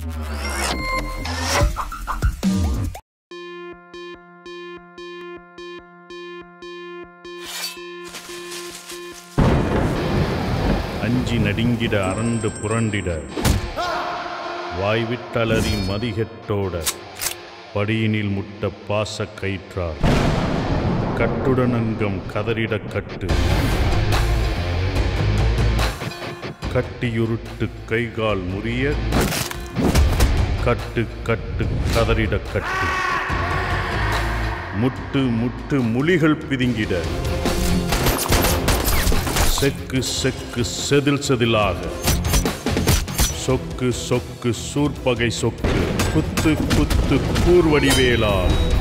அஞ்சி நடுங்கிட அரண்டு புரண்டிட வாய்விட்டலறி மதிகெட்டோட படியினில் முட்ட பாச கயிற்றார் கட்டுடனங்கம் கதறிடக் கட்டு கட்டியுருட்டு கைகால் முறிய கட்டு கட்டு கதறிட கட்டு முட்டு முட்டு முளிகள் பிதுங்கிட செக்கு செக்கு செதில் செதிலாக சொக்கு சொக்கு சூர்பகை சொக்கு குத்து குத்து கூர்வடிவேலால்